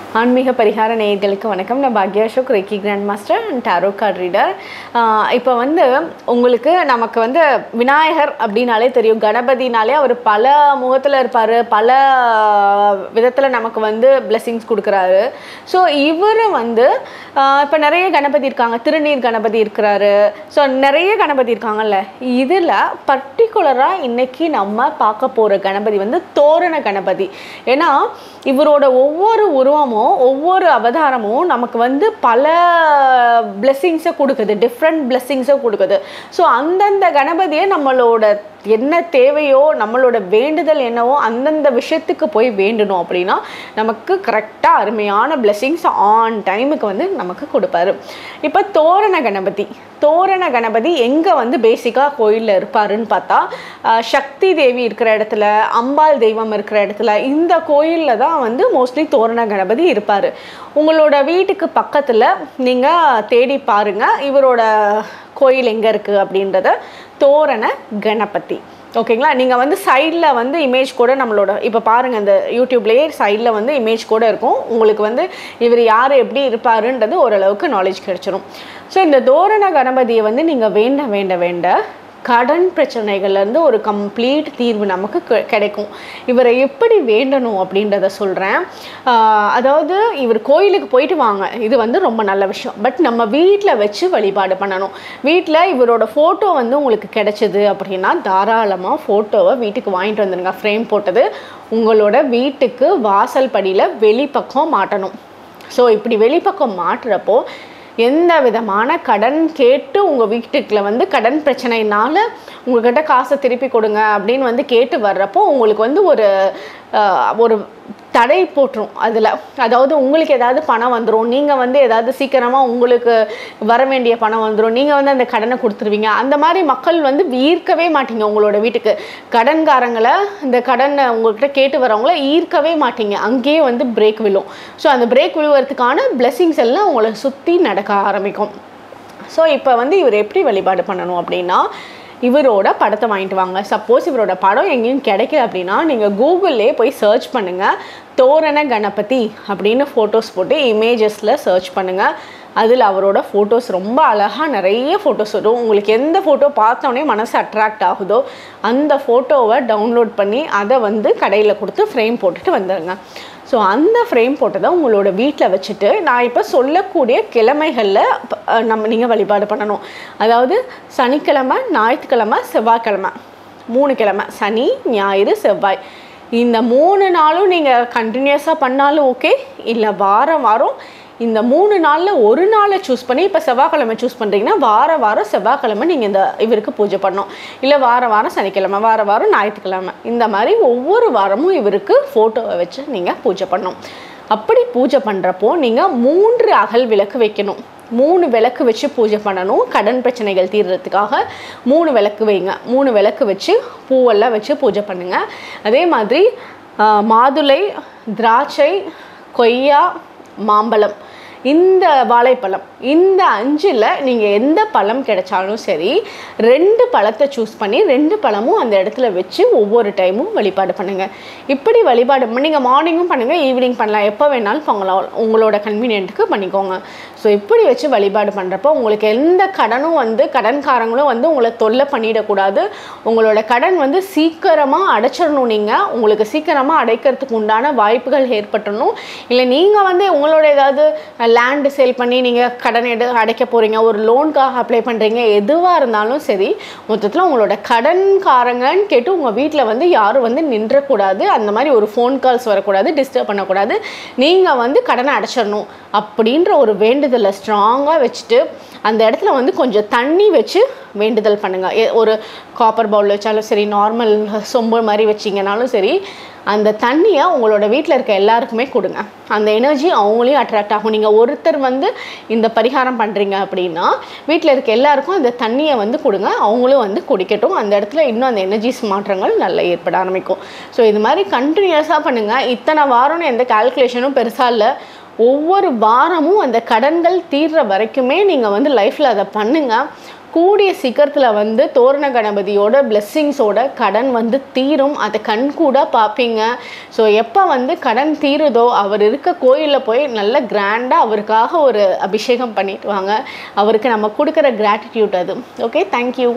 ஆன்மீக பரிகார நேயர்களுக்கு வணக்கம் நான் பாக்யா Ashok Reiki grand master and tarot card reader இப்போ வந்து உங்களுக்கு நமக்கு வந்து விநாயகர் அப்படின்னாலே தெரியும் கணபதினாலே அவர் பல முகத்தில் இருப்பார் பல விதத்தில் நமக்கு வந்து பிளெஸிங்ஸ் கொடுக்குறாரு ஸோ இவர் வந்து இப்போ நிறைய கணபதி இருக்காங்க திருநீர் கணபதி இருக்கிறாரு ஸோ நிறைய கணபதி இருக்காங்கல்ல இதில் பர்டிகுலராக இன்னைக்கு நம்ம பார்க்க போகிற கணபதி வந்து தோரண கணபதி ஏன்னா இவரோட ஒவ்வொரு உருவமும் ஒவ்வொரு அவதாரமும் நமக்கு வந்து பல பிளெஸ்ஸிங்ஸை கொடுக்குது டிஃப்ரெண்ட் பிளெஸ்ஸிங்ஸை கொடுக்குது ஸோ அந்தந்த கணபதியை நம்மளோட என்ன தேவையோ நம்மளோட வேண்டுதல் என்னவோ அந்தந்த விஷயத்துக்கு போய் வேண்டணும் அப்படின்னா நமக்கு கரெக்டாக அருமையான பிளெஸ்ஸிங்ஸ் ஆன் டைமுக்கு வந்து நமக்கு கொடுப்பாரு இப்போ தோரண கணபதி தோரண கணபதி எங்கே வந்து பேசிக்காக கோயிலில் இருப்பாருன்னு பார்த்தா அஹ், சக்தி தேவி இருக்கிற இடத்துல அம்பாள் தெய்வம் இருக்கிற இடத்துல இந்த கோயிலில் தான் வந்து மோஸ்ட்லி தோரண கணபதி இருப்பார் உங்களோட வீட்டுக்கு பக்கத்தில் நீங்கள் தேடி பாருங்கள் இவரோட கோயில் எங்கே இருக்குது அப்படின்றத தோரண கணபதி ஓகேங்களா நீங்கள் வந்து சைடில் வந்து இமேஜ் கூட நம்மளோட இப்போ பாருங்கள் இந்த யூடியூப்லேயே சைடில் வந்து இமேஜ் கூட இருக்கும் உங்களுக்கு வந்து இவர் யார் எப்படி இருப்பாருன்றது ஓரளவுக்கு நாலேஜ் கிடைச்சிரும் ஸோ இந்த தோரண கணபதியை வந்து நீங்கள் வேண்ட வேண்ட வேண்ட கடன் பிரச்சனைகள்லேருந்து ஒரு கம்ப்ளீட் தீர்வு நமக்கு கி- கிடைக்கும் இவரை எப்படி வேண்டணும் அப்படின்றத சொல்கிறேன் அதாவது இவர் கோயிலுக்கு போயிட்டு வாங்க இது வந்து ரொம்ப நல்ல விஷயம் பட் நம்ம வீட்டில் வச்சு வழிபாடு பண்ணணும் வீட்டில் இவரோட ஃபோட்டோ வந்து உங்களுக்கு கிடைச்சது அப்படின்னா தாராளமாக ஃபோட்டோவை வீட்டுக்கு வாங்கிட்டு வந்துடுங்க ஃப்ரேம் போட்டது உங்களோட வீட்டுக்கு வாசல் படியில் வெளிப்பக்கம் மாட்டணும் ஸோ இப்படி வெளிப்பக்கம் மாட்டுறப்போ எந்த விதமான கடன் கேட்டு உங்கள் வீட்டுக்குள்ள வந்து கடன் பிரச்சனைனால உங்ககிட்ட காசை திருப்பி கொடுங்க அப்படின்னு வந்து கேட்டு வர்றப்போ உங்களுக்கு வந்து ஒரு அஹ், ஒரு தடை போட்டுரும் அதில் அதாவது உங்களுக்கு ஏதாவது பணம் வந்துடும் நீங்கள் வந்து ஏதாவது சீக்கிரமாக உங்களுக்கு வர வேண்டிய பணம் வந்துடும் நீங்கள் வந்து அந்த கடனை கொடுத்துருவீங்க அந்த மாதிரி மக்கள் வந்து ஈர்க்கவே மாட்டீங்க உங்களோட வீட்டுக்கு கடன்காரங்களை இந்த கடனை உங்கள்கிட்ட கேட்டு வரவங்கள ஈர்க்கவே மாட்டீங்க அங்கேயே வந்து பிரேக் விழும் ஸோ அந்த பிரேக் விழுவறதுக்கான blessings எல்லாம் உங்களை சுற்றி நடக்க ஆரம்பிக்கும் ஸோ இப்போ வந்து இவர் எப்படி வழிபாடு பண்ணணும் அப்படின்னா இவரோட படத்தை வாங்கிட்டு வாங்க சப்போஸ் இவரோட படம் எங்கேயும் கிடைக்கல அப்படின்னா நீங்கள் கூகுள்லே போய் சர்ச் பண்ணுங்கள் தோரண கணபதி அப்படின்னு ஃபோட்டோஸ் போட்டு இமேஜஸில் சர்ச் பண்ணுங்கள் அதில் அவரோட ஃபோட்டோஸ் ரொம்ப அழகாக நிறைய ஃபோட்டோஸ் வரும் உங்களுக்கு எந்த ஃபோட்டோ பார்த்தோன்னே மனசு அட்ராக்ட் ஆகுதோ அந்த ஃபோட்டோவை டவுன்லோட் பண்ணி அதை வந்து கடையில் கொடுத்து ஃப்ரேம் போட்டுட்டு வந்துடுங்க ஸோ அந்த ஃப்ரேம் போட்டதை உங்களோட வீட்டில் வச்சுட்டு நான் இப்போ சொல்லக்கூடிய கிழமைகளில் ப- அஹ் நம்ம நீங்கள் வழிபாடு பண்ணணும் அதாவது சனிக்கிழமை ஞாயிற்றுக்கிழமை செவ்வாய்க்கிழமை மூணு கிழமை சனி ஞாயிறு செவ்வாய் இந்த மூணு நாளும் நீங்கள் கண்டினியூஸாக பண்ணாலும் ஓகே இல்லை வாரம் வாரம் இந்த மூணு நாளில் ஒரு நாளை சூஸ் பண்ணி இப்போ செவ்வாய்க்கிழமை சூஸ் பண்ணுறீங்கன்னா வார வாரம் செவ்வாய்க்கிழமை நீங்கள் இந்த இவருக்கு பூஜை பண்ணணும் இல்லை வார வாரம் சனிக்கிழமை வார வாரம் ஞாயிற்றுக்கிழமை இந்த மாதிரி ஒவ்வொரு வாரமும் இவருக்கு ஃபோட்டோவை வச்சு நீங்கள் பூஜை பண்ணணும் அப்படி பூஜை பண்ணுறப்போ நீங்கள் மூன்று அகல் விளக்கு வைக்கணும் மூணு விளக்கு வச்சு பூஜை பண்ணணும் கடன் பிரச்சனைகள் தீர்றதுக்காக மூணு விளக்கு வைங்க மூணு விளக்கு வச்சு பூவெல்லாம் வச்சு பூஜை பண்ணுங்க அதே மாதிரி ஆஹ், மாதுளை திராட்சை கொய்யா மாம்பழம் இந்த வாழைப்பழம் இந்த அஞ்சில் நீங்கள் எந்த பழம் கிடைச்சாலும் சரி ரெண்டு பழத்தை சூஸ் பண்ணி ரெண்டு பழமும் அந்த இடத்துல வச்சு ஒவ்வொரு டைமும் வழிபாடு பண்ணுங்கள் இப்படி வழிபாடு நீங்கள் மார்னிங்கும் பண்ணுங்கள் ஈவினிங் பண்ணலாம் எப்போ வேணாலும் பண்ணலாம் உங்களோட கன்வீனியன்ட்டுக்கு பண்ணிக்கோங்க ஸோ இப்படி வச்சு வழிபாடு பண்ணுறப்போ உங்களுக்கு எந்த கடனும் வந்து கடன்காரங்களும் வந்து உங்களை தொல்லை பண்ணிடக்கூடாது உங்களோட கடன் வந்து சீக்கிரமாக அடைச்சிடணும் நீங்கள் உங்களுக்கு சீக்கிரமாக அடைக்கிறதுக்கு உண்டான வாய்ப்புகள் ஏற்பட்டுடணும் இல்லை நீங்கள் வந்து உங்களோட ஏதாவது லேண்டு சேல் பண்ணி நீங்கள் கடன் எடு அடைக்க போகிறீங்க ஒரு லோனுக்காக அப்ளை பண்ணுறீங்க எதுவாக இருந்தாலும் சரி மொத்தத்தில் உங்களோட கடன்காரங்கன்னு கேட்டு உங்கள் வீட்டில் வந்து யாரும் வந்து நின்றக்கூடாது அந்த மாதிரி ஒரு ஃபோன் கால்ஸ் வரக்கூடாது டிஸ்டர்ப் பண்ணக்கூடாது நீங்கள் வந்து கடனை அடைச்சிடணும் அப்படின்ற ஒரு வேண்டுதலை ஸ்ட்ராங்காக வச்சுட்டு அந்த இடத்துல வந்து கொஞ்சம் தண்ணி வச்சு வேண்டுதல் பண்ணுங்கள் ஒரு காப்பர் பவுல் வச்சாலும் சரி நார்மல் சொம்பு மாதிரி வச்சிங்கனாலும் சரி அந்த தண்ணியை உங்களோட வீட்டில் இருக்க எல்லாருக்குமே கொடுங்க அந்த எனர்ஜி அவங்களையும் அட்ராக்ட் ஆகும் நீங்கள் ஒருத்தர் வந்து இந்த பரிகாரம் பண்ணுறீங்க அப்படின்னா வீட்டில் இருக்க எல்லாருக்கும் அந்த தண்ணியை வந்து கொடுங்க அவங்களும் வந்து குடிக்கட்டும் அந்த இடத்துல இன்னும் அந்த எனர்ஜிஸ் மாற்றங்கள் நல்லா ஏற்பட ஆரம்பிக்கும் ஸோ இது மாதிரி கண்டினியூஸாக பண்ணுங்கள் இத்தனை வாரம்னு எந்த கால்குலேஷனும் பெருசாக இல்லை ஒவ்வொரு வாரமும் அந்த கடன்கள் தீர்ற வரைக்குமே நீங்கள் வந்து லைஃப்பில் அதை பண்ணுங்கள் கூடிய சீக்கிரத்தில் வந்து தோரண கணபதியோட பிளெஸ்ஸிங்ஸோட கடன் வந்து தீரும் அதை கண் கூட பார்ப்பீங்க ஸோ எப்போ வந்து கடன் தீருதோ அவர் இருக்க கோயிலில் போய் நல்ல கிராண்டாக அவருக்காக ஒரு அபிஷேகம் பண்ணிட்டு வாங்க அவருக்கு நம்ம கொடுக்குற கிராட்டிடியூட் அது ஓகே தேங்க்யூ